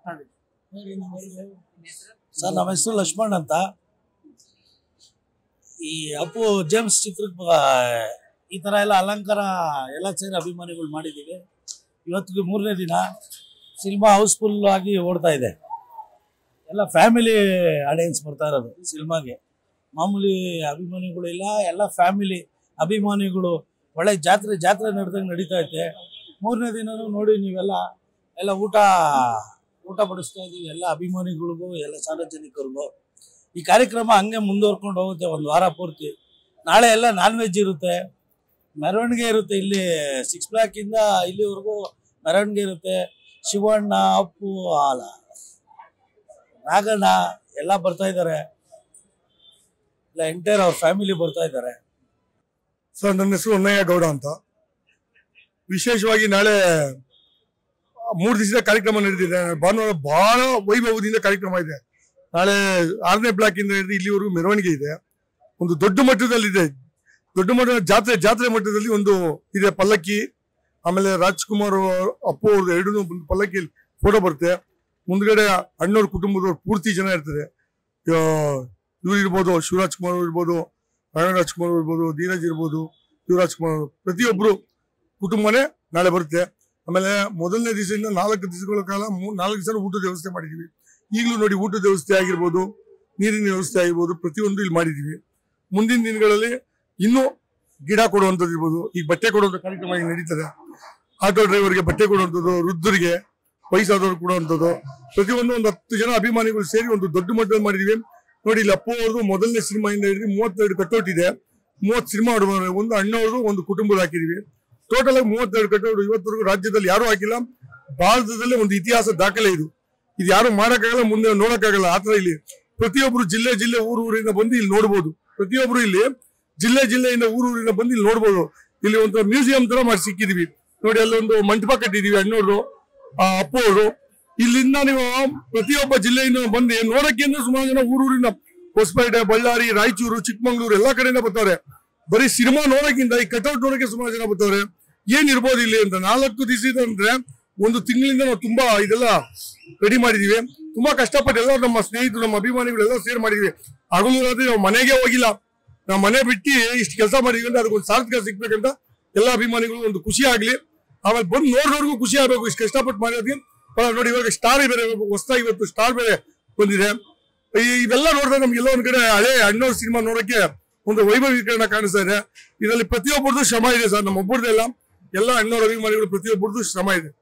ಮಾತಾಡಿ ಸರ್ ನಮ್ಮ ಹೆಸರು ಲಕ್ಷ್ಮಣ್ ಅಂತ ಈ ಅಪ್ಪು ಜೇಮ್ಸ್ ಚಿತ್ರಕ್ಕೆ ಆ, ಈ ತರ ಎಲ್ಲ ಅಲಂಕಾರ ಎಲ್ಲ ಸೇರಿ ಅಭಿಮಾನಿಗಳು ಮಾಡಿದ್ದೀವಿ ಇವತ್ತಿಗೆ ಮೂರನೇ ದಿನ ಸಿನಿಮಾ ಹೌಸ್ಫುಲ್ ಆಗಿ ಓಡ್ತಾ ಇದೆ ಎಲ್ಲ ಫ್ಯಾಮಿಲಿ ಆಡಿಯನ್ಸ್ ಬರ್ತಾ ಇರೋದು ಸಿನಿಮಾಗೆ ಮಾಮೂಲಿ ಅಭಿಮಾನಿಗಳು ಇಲ್ಲ ಎಲ್ಲ ಫ್ಯಾಮಿಲಿ ಅಭಿಮಾನಿಗಳು ಒಳ್ಳೆ ಜಾತ್ರೆ ಜಾತ್ರೆ ನಡೆದಂಗೆ ನಡೀತಾ ಐತೆ ಮೂರನೇ ದಿನನೂ ನೋಡಿ ನೀವೆಲ್ಲ ಎಲ್ಲ ಊಟ ಊಟ ಬಡಿಸ್ತಾ ಇದೀವಿ ಎಲ್ಲ ಅಭಿಮಾನಿಗಳಿಗೂ ಎಲ್ಲ ಸಾರ್ವಜನಿಕರಿಗೂ ಈ ಕಾರ್ಯಕ್ರಮ ಹಂಗೆ ಮುಂದುವರ್ಕೊಂಡು ಹೋಗುತ್ತೆ ಒಂದು ವಾರ ಪೂರ್ತಿ ನಾಳೆ ಎಲ್ಲ ನಾನ್ ವೆಜ್ ಇರುತ್ತೆ ಮೆರವಣಿಗೆ ಇರುತ್ತೆ ಇಲ್ಲಿ ಸಿಕ್ಸ್ ಇಂದ ಇಲ್ಲಿವರೆಗೂ ಮೆರವಣಿಗೆ ಇರುತ್ತೆ ಶಿವಣ್ಣ ಅಪ್ಪು ಆಲ ನಾಗಣ್ಣ ಎಲ್ಲ ಬರ್ತಾ ಇದ್ದಾರೆ ಇಲ್ಲ ಎಂಟೈರ್ ಅವ್ರ ಫ್ಯಾಮಿಲಿ ಬರ್ತಾ ಇದ್ದಾರೆ ಸರ್ ನನ್ನ ಹೆಸರು ಹೊನ್ನಯ್ಯ ಗೌಡ ಅಂತ ವಿಶೇಷವಾಗಿ ನಾಳೆ ಮೂರು ದಿವಸದ ಕಾರ್ಯಕ್ರಮ ನಡೆದಿದೆ ಭಾನುವಾರ ಬಹಳ ವೈಭವದಿಂದ ಕಾರ್ಯಕ್ರಮ ಇದೆ ನಾಳೆ ಆರನೇ ಬ್ಲಾಕ್ ಇಂದ ಹಿಡಿದು ಇಲ್ಲಿವರೆಗೂ ಮೆರವಣಿಗೆ ಇದೆ ಒಂದು ದೊಡ್ಡ ಮಟ್ಟದಲ್ಲಿದೆ ದೊಡ್ಡ ಮಟ್ಟದ ಜಾತ್ರೆ ಜಾತ್ರೆ ಮಟ್ಟದಲ್ಲಿ ಒಂದು ಇದೆ ಪಲ್ಲಕ್ಕಿ ಆಮೇಲೆ ರಾಜ್ಕುಮಾರ್ ಅವ್ರ- ಅಪ್ಪು ಅವ್ರದ್ದು ಎರಡು ಒಂದು ಪಲ್ಲಕ್ಕಿಯಲ್ಲಿ ಫೋಟೋ ಬರುತ್ತೆ ಮುಂದ್ಗಡೆ ಅಣ್ಣವ್ರ ಕುಟುಂಬದವ್ರು ಪೂರ್ತಿ ಜನ ಇರ್ತದೆ ಇವ್ರು ಇರ್ಬೋದು ಶಿವರಾಜ್ ಕುಮಾರ್ ಅವ್ರು ಇರ್ಬೋದು ರಾಯಣ ರಾಜ್ಕುಮಾರ್ ಅವ್ರು ಇರ್ಬೋದು ಧೀರಜ್ ಇರ್ಬೋದು ಯುವರಾಜ್ ಕುಮಾರ್ ಅವರು ಪ್ರತಿಯೊಬ್ಬರು ಕುಟುಂಬನೇ ನಾಳೆ ಬರುತ್ತೆ ಆಮೇಲೆ ಮೊದಲನೇ ದಿವಸದಿಂದ ನಾಲ್ಕು ದಿವಸಗಳ ಕಾಲ ಮೂ- ನಾಲ್ಕು ದಿವಸ ಊಟದ ವ್ಯವಸ್ಥೆ ಮಾಡಿದೀವಿ ಈಗಲೂ ನೋಡಿ ಊಟದ ವ್ಯವಸ್ಥೆ ಆಗಿರ್ಬೋದು ನೀರಿನ ವ್ಯವಸ್ಥೆ ಆಗಿರ್ಬೋದು ಪ್ರತಿಯೊಂದು ಇಲ್ಲಿ ಮಾಡಿದೀವಿ ಮುಂದಿನ ದಿನಗಳಲ್ಲಿ ಇನ್ನೂ ಗಿಡ ಕೊಡುವಂಥದ್ದು ಇರ್ಬೋದು ಈಗ ಬಟ್ಟೆ ಕೊಡುವಂಥ ಕಾರ್ಯಕ್ರಮ ಈಗ ನಡೀತದೆ ಆಟೋ ಡ್ರೈವರ್ಗೆ ಬಟ್ಟೆ ಕೊಡುವಂಥದ್ದು ವೃದ್ಧರಿಗೆ ವಯಸ್ಸಾದವ್ರು ಕೊಡುವಂಥದ್ದು ಪ್ರತಿಯೊಂದು ಒಂದು ಹತ್ತು ಜನ ಅಭಿಮಾನಿಗಳು ಸೇರಿ ಒಂದು ದೊಡ್ಡ ಮಟ್ಟದಲ್ಲಿ ಮಾಡಿದೀವಿ ನೋಡಿ ಇಲ್ಲಿ ಅಪ್ಪು ಅವ್ರದ್ದು ಮೊದಲನೇ ಸಿನಿಮಾಯಿಂದ ಹಿಡಿದು ಮೂವತ್ತೆರಡು ಕಟ್ಔಟ್ ಇದೆ ಮೂವತ್ತು ಸಿನಿಮಾ ಆಡುವ ಒಂದು ಅಣ್ಣವ್ರದ್ದು ಒಂದು ಕುಟುಂಬದ ಹಾಕಿದೀವಿ ಟೋಟಲ್ ಆಗಿ ಮೂವತ್ತೆರಡು ಕಟ್ಔಟ್ ಇವತ್ತರೆಗೂ ರಾಜ್ಯದಲ್ಲಿ ಯಾರು ಹಾಕಿಲ್ಲ ಭಾರತದಲ್ಲೇ ಒಂದು ಇತಿಹಾಸ ದಾಖಲೆ ಇದು ಇದು ಯಾರು ಮಾಡಕ್ಕಾಗಲ್ಲ ಮುಂದೆ ನೋಡಕ್ಕಾಗಲ್ಲ ಆತರ ಇಲ್ಲಿ ಪ್ರತಿಯೊಬ್ರು ಜಿಲ್ಲೆ ಜಿಲ್ಲೆ ಊರು ಊರಿಂದ ಬಂದು ಇಲ್ಲಿ ನೋಡ್ಬೋದು ಪ್ರತಿಯೊಬ್ರು ಇಲ್ಲಿ ಜಿಲ್ಲೆ ಜಿಲ್ಲೆಯಿಂದ ಊರು ಊರಿಂದ ಬಂದು ಇಲ್ಲಿ ನೋಡ್ಬೋದು ಇಲ್ಲಿ ಒಂದು ಮ್ಯೂಸಿಯಂ ತರ ಮಾಡಿ ಸಿಕ್ಕಿದೀವಿ ನೋಡಿ ಅಲ್ಲೊಂದು ಮಂಟಪ ಕಟ್ಟಿದೀವಿ ಅಣ್ಣವ್ರು ಆ ಅಪ್ಪು ಅವರು ಇಲ್ಲಿಂದ ನೀವು ಪ್ರತಿಯೊಬ್ಬ ಜಿಲ್ಲೆಯಿಂದ ಬಂದು ನೋಡಕ್ಕೆ ಅಂದ್ರೆ ಸುಮಾರು ಜನ ಊರೂರಿನ ಹೊಸಪೇಟೆ ಬಳ್ಳಾರಿ ರಾಯಚೂರು ಚಿಕ್ಕಮಂಗ್ಳೂರು ಎಲ್ಲಾ ಕಡೆಯಿಂದ ಬರ್ತಾರೆ ಬರೀ ಸಿನಿಮಾ ನೋಡಕ್ಕಿಂತ ಈ ಕಟೌಟ್ ನೋಡಕ್ಕೆ ಸುಮಾರು ಜನ ಬರ್ತಾರೆ ಏನ್ ಇರ್ಬೋದು ಇಲ್ಲಿ ಅಂತ ನಾಲ್ಕು ದಿವಸ ಅಂದ್ರೆ ಒಂದು ತಿಂಗಳಿಂದ ನಾವು ತುಂಬಾ ಇದೆಲ್ಲ ರೆಡಿ ಮಾಡಿದೀವಿ ತುಂಬಾ ಕಷ್ಟಪಟ್ಟು ಎಲ್ಲ ನಮ್ಮ ಸ್ನೇಹಿತರು ನಮ್ಮ ಅಭಿಮಾನಿಗಳು ಎಲ್ಲ ಸೇರ್ ಮಾಡಿದೀವಿ ಹಗಲು ರಾತ್ರಿ ನಾವು ಮನೆಗೆ ಹೋಗಿಲ್ಲ ನಾವು ಮನೆ ಬಿಟ್ಟು ಇಷ್ಟು ಕೆಲಸ ಮಾಡಿದೀವಿ ಅಂದ್ರೆ ಅದಕ್ಕೊಂದು ಸಾರ್ಥಕ ಸಿಗ್ಬೇಕಂತ ಎಲ್ಲ ಅಭಿಮಾನಿಗಳು ಒಂದು ಖುಷಿ ಆಗ್ಲಿ ಆಮೇಲೆ ಬಂದು ನೋಡಿದವ್ರಿಗೂ ಖುಷಿ ಆಗ್ಬೇಕು ಇಷ್ಟು ಕಷ್ಟಪಟ್ಟು ಮಾಡಿದ್ವಿ ಪರ ನೋಡಿ ಇವಾಗ ಸ್ಟಾರ್ ಬೇರೆ ಹೊಸದಾಗಿ ಇವತ್ತು ಸ್ಟಾರ್ ಬೇರೆ ಬಂದಿದೆ ಈ- ಇವೆಲ್ಲ ನೋಡಿದ್ರೆ ನಮ್ಗೆ ಎಲ್ಲೋ ಒಂದ್ ಕಡೆ ಹಳೆ ಅಣ್ಣವ್ರ ಸಿನಿಮಾ ನೋಡಕ್ಕೆ ಒಂದು ವೈಭವೀಕರಣ ಕಾಣಿಸ್ತಾ ಇದೆ ಇದರಲ್ಲಿ ಪ್ರತಿಯೊಬ್ಬರದ್ದು ಶ್ರಮ ಇದೆ ಸರ್ ನಮ್ಮ ಒಬ್ಬರದೆಲ್ಲ ಎಲ್ಲ ಅಣ್ಣವ್ರ ಅಭಿಮಾನಿಗಳು ಪ್ರತಿಯೊಬ್ಬರದ್ದು ಶ್ರಮ ಇದೆ